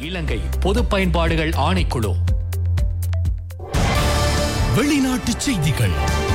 இலங்கை பொது பயன்பாடுகள் ஆணைக்குழு வெளிநாட்டு செய்திகள்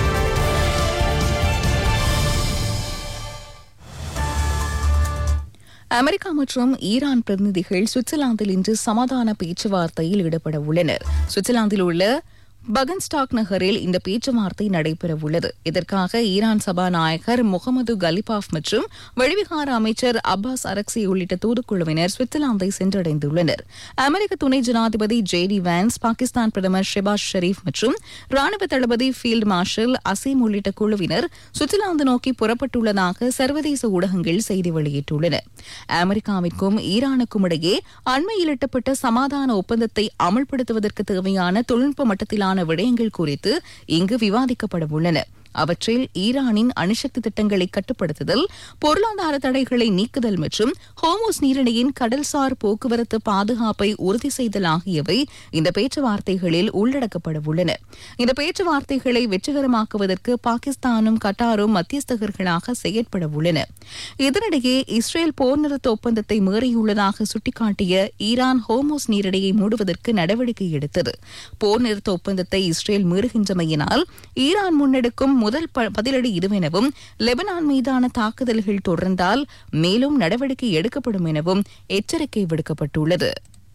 அமெரிக்கா மற்றும் ஈரான் பிரதிநிதிகள் சுவிட்சர்லாந்தில் இன்று சமாதான பேச்சுவார்த்தையில் ஈடுபட உள்ளனர் சுவிட்சர்லாந்தில் உள்ள பகன்ஸ்டாக் நகரில் இந்த பேச்சுவார்த்தை நடைபெற உள்ளது இதற்காக ஈரான் சபாநாயகர் முகமது கலிபாஃப் மற்றும் வெளிவிகார அமைச்சர் அப்பாஸ் அரக்சி உள்ளிட்ட தூதுக்குழுவினர் சுவிட்சர்லாந்தை சென்றடைந்துள்ளனர் அமெரிக்க துணை ஜனாதிபதி ஜே டி வான்ஸ் பாகிஸ்தான் பிரதமர் ஷெபாஸ் ஷெரீப் மற்றும் ராணுவ தளபதி ஃபீல்டு மார்ஷல் அசீம் உள்ளிட்ட குழுவினர் சுவிட்சர்லாந்து நோக்கி புறப்பட்டுள்ளதாக சர்வதேச ஊடகங்கள் செய்தி வெளியிட்டுள்ளன அமெரிக்காவிற்கும் ஈரானுக்கும் இடையே அண்மையில் எட்டப்பட்ட சமாதான ஒப்பந்தத்தை அமல்படுத்துவதற்கு தேவையான தொழில்நுட்ப மட்டத்திலான விடயங்கள் குறித்து இங்கு விவாதிக்கப்பட உள்ளன அவற்றில் ஈரானின் அணுசக்தி திட்டங்களை கட்டுப்படுத்துதல் பொருளாதார தடைகளை நீக்குதல் மற்றும் ஹோமோஸ் நீரிணையின் கடல்சார் போக்குவரத்து பாதுகாப்பை உறுதி செய்தல் ஆகியவை இந்த பேச்சுவார்த்தைகளில் உள்ளடக்கப்பட உள்ளன இந்த பேச்சுவார்த்தைகளை வெற்றிகரமாக்குவதற்கு பாகிஸ்தானும் கட்டாரும் மத்தியஸ்தகர்களாக செயற்பட உள்ளன இதனிடையே இஸ்ரேல் போர் நிறுத்த ஒப்பந்தத்தை மீறியுள்ளதாக சுட்டிக்காட்டிய ஈரான் ஹோமோஸ் நீரிடையை மூடுவதற்கு நடவடிக்கை எடுத்தது போர் நிறுத்த ஒப்பந்தத்தை இஸ்ரேல் மீறுகின்றமையினால் ஈரான் முன்னெடுக்கும் முதல் ப- பதிலடி இதுவெனவும் லெபனான் மீதான தாக்குதல்கள் தொடர்ந்தால் மேலும் நடவடிக்கை எடுக்கப்படும் எனவும் எச்சரிக்கை விடுக்கப்பட்டுள்ளது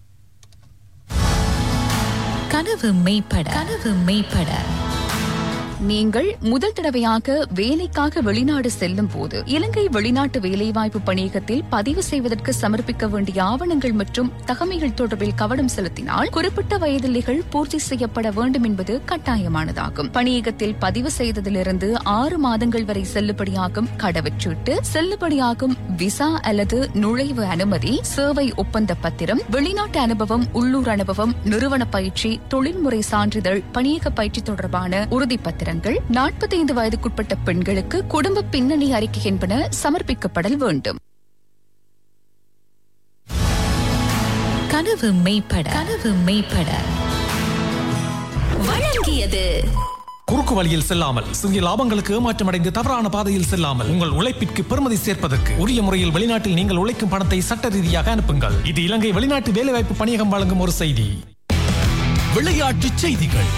கனவு மெய்ப்பட கனவு மெய்ப்பட நீங்கள் முதல் தடவையாக வேலைக்காக வெளிநாடு செல்லும் போது இலங்கை வெளிநாட்டு வேலைவாய்ப்பு பணியகத்தில் பதிவு செய்வதற்கு சமர்ப்பிக்க வேண்டிய ஆவணங்கள் மற்றும் தகமைகள் தொடர்பில் கவனம் செலுத்தினால் குறிப்பிட்ட வயதில்லைகள் பூர்த்தி செய்யப்பட வேண்டும் என்பது கட்டாயமானதாகும் பணியகத்தில் பதிவு செய்ததிலிருந்து ஆறு மாதங்கள் வரை செல்லுபடியாகும் கடவுச்சீட்டு செல்லுபடியாகும் விசா அல்லது நுழைவு அனுமதி சேவை ஒப்பந்த பத்திரம் வெளிநாட்டு அனுபவம் உள்ளூர் அனுபவம் நிறுவன பயிற்சி தொழில்முறை சான்றிதழ் பணியக பயிற்சி தொடர்பான உறுதிப்பத்திரங்கள் நாற்பத்தைந்து வயதுக்குட்பட்ட பெண்களுக்கு குடும்ப பின்னணி அறிக்கை என்பன சமர்ப்பிக்கப்படல் வேண்டும் கனவு மெய்ப்பட கனவு மெய்ப்பட வழங்கியது குறுக்கு வழியில் செல்லாமல் சிறிய லாபங்களுக்கு ஏமாற்றமடைந்து தவறான பாதையில் செல்லாமல் உங்கள் உழைப்பிற்கு பெருமதி சேர்ப்பதற்கு உரிய முறையில் வெளிநாட்டில் நீங்கள் உழைக்கும் பணத்தை சட்ட ரீதியாக அனுப்புங்கள் இது இலங்கை வெளிநாட்டு வேலைவாய்ப்பு பணியகம் வழங்கும் ஒரு செய்தி விளையாட்டு செய்திகள்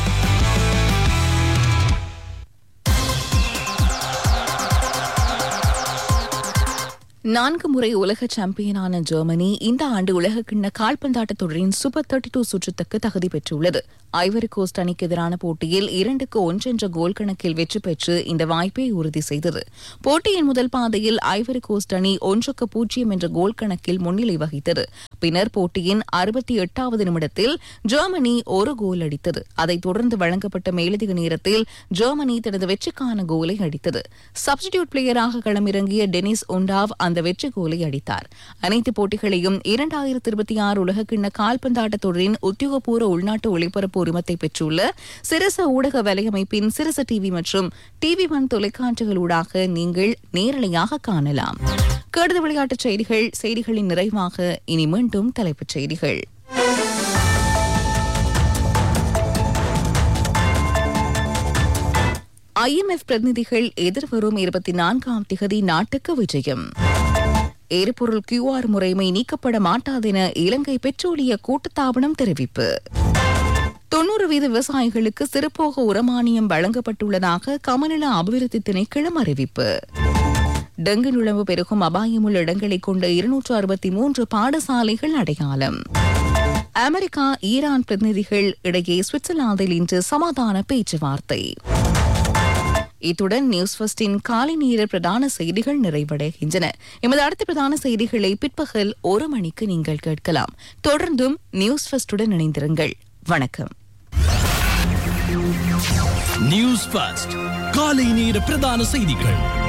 நான்கு முறை உலக சாம்பியனான ஜெர்மனி இந்த ஆண்டு உலகக்கிண்ண கால்பந்தாட்ட தொடரின் சூப்பர் தேர்ட்டி டூ சுற்றுக்கு தகுதி பெற்றுள்ளது ஐவரி கோஸ்ட் அணிக்கு எதிரான போட்டியில் இரண்டுக்கு ஒன்று என்ற கோல் கணக்கில் வெற்றி பெற்று இந்த வாய்ப்பை உறுதி செய்தது போட்டியின் முதல் பாதையில் ஐவரி கோஸ்ட் அணி ஒன்றுக்கு பூஜ்ஜியம் என்ற கோல் கணக்கில் முன்னிலை வகித்தது பின்னர் போட்டியின் அறுபத்தி எட்டாவது நிமிடத்தில் ஜெர்மனி ஒரு கோல் அடித்தது அதைத் தொடர்ந்து வழங்கப்பட்ட மேலதிக நேரத்தில் ஜெர்மனி தனது வெற்றிக்கான கோலை அடித்தது சப்ஸ்டிடியூட் பிளேயராக களமிறங்கிய டெனிஸ் ஒண்டாவ் அந்த வெற்றி கோலை அடித்தார் அனைத்து போட்டிகளையும் இரண்டாயிரத்தி இருபத்தி ஆறு உலகக்கிண்ண கால்பந்தாட்ட தொடரின் உத்தியோகபூர்வ உள்நாட்டு ஒளிபரப்பு உரிமத்தை பெற்றுள்ள சிரச ஊடக வலையமைப்பின் சிரச டிவி மற்றும் டிவி ஒன் தொலைக்காட்சிகளூடாக நீங்கள் நேரலையாக காணலாம் கேடுத விளையாட்டுச் செய்திகள் செய்திகளின் நிறைவாக இனி மீண்டும் தலைப்புச் செய்திகள் ஐஎம்எஃப் பிரதிநிதிகள் எதிர்வரும் இருபத்தி நான்காம் திகதி நாட்டுக்கு விஜயம் எரிபொருள் கியூஆர் முறைமை நீக்கப்பட மாட்டாதென இலங்கை பெட்ரோலிய கூட்டுத்தாபனம் தெரிவிப்பு தொன்னூறு வீத விவசாயிகளுக்கு சிறப்போக உரமானியம் வழங்கப்பட்டுள்ளதாக கமநல அபிவிருத்தி திணைக்களம் அறிவிப்பு டெங்கு நுழம்பு பெருகும் அபாயமுள்ள இடங்களை கொண்ட இருநூற்று அறுபத்தி மூன்று பாடசாலைகள் அடையாளம் அமெரிக்கா ஈரான் பிரதிநிதிகள் இடையே சுவிட்சர்லாந்தில் இன்று சமாதான பேச்சுவார்த்தை இத்துடன் நியூஸ் ஃபர்ஸ்டின் காலை நேர பிரதான செய்திகள் நிறைவடைகின்றன எமது அடுத்த பிரதான செய்திகளை பிற்பகல் ஒரு மணிக்கு நீங்கள் கேட்கலாம் தொடர்ந்தும் நியூஸ் ஃபர்ஸ்டுடன் இணைந்திருங்கள் வணக்கம் நியூஸ் ஃபர்ஸ்ட் காலை நேர பிரதான செய்திகள்